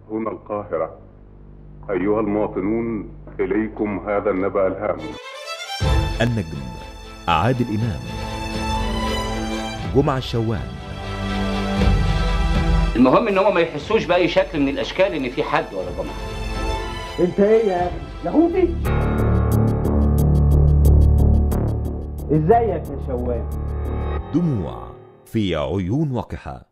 هنا القاهرة أيها المواطنون إليكم هذا النبأ الهام النجم عادل إمام جمعة الشوان المهم ان هم ما يحسوش باي شكل من الاشكال ان في حد ورا جمعه انت ايه يا يهودي ازيك يا شوال دموع في عيون وقحة